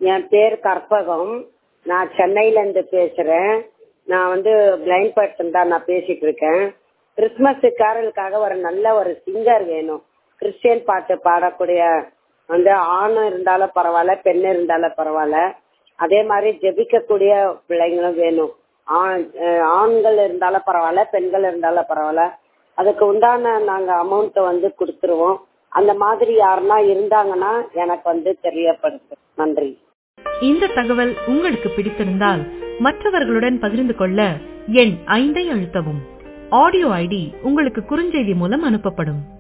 என் பேர் கற்பகம் நான் சென்னையிலேருந்து பேசுகிறேன் நான் வந்து பிளைண்ட் பர்சன் தான் நான் பேசிட்டு இருக்கேன் கிறிஸ்மஸ் கேரலுக்காக ஒரு நல்ல ஒரு சிங்கர் வேணும் கிறிஸ்டியன் பாட்டு பாடக்கூடிய வந்து ஆண் இருந்தாலும் பரவாயில்ல பெண் இருந்தாலும் பரவாயில்ல அதே மாதிரி ஜெபிக்கக்கூடிய பிள்ளைங்களும் வேணும் ஆண் அஹ் ஆண்கள் இருந்தாலும் பரவாயில்ல பெண்கள் இருந்தாலும் பரவாயில்ல அதுக்கு உண்டான நாங்கள் அமௌண்ட்டை வந்து கொடுத்துருவோம் அந்த மாதிரி யாருன்னா இருந்தாங்கன்னா எனக்கு வந்து தெரியப்படுத்து நன்றி இந்த தகவல் உங்களுக்கு பிடித்திருந்தால் மற்றவர்களுடன் பகிர்ந்து கொள்ள எண் ஐந்தை அழுத்தவும் ஆடியோ ஐடி உங்களுக்கு குறுஞ்செய்தி மூலம் அனுப்பப்படும்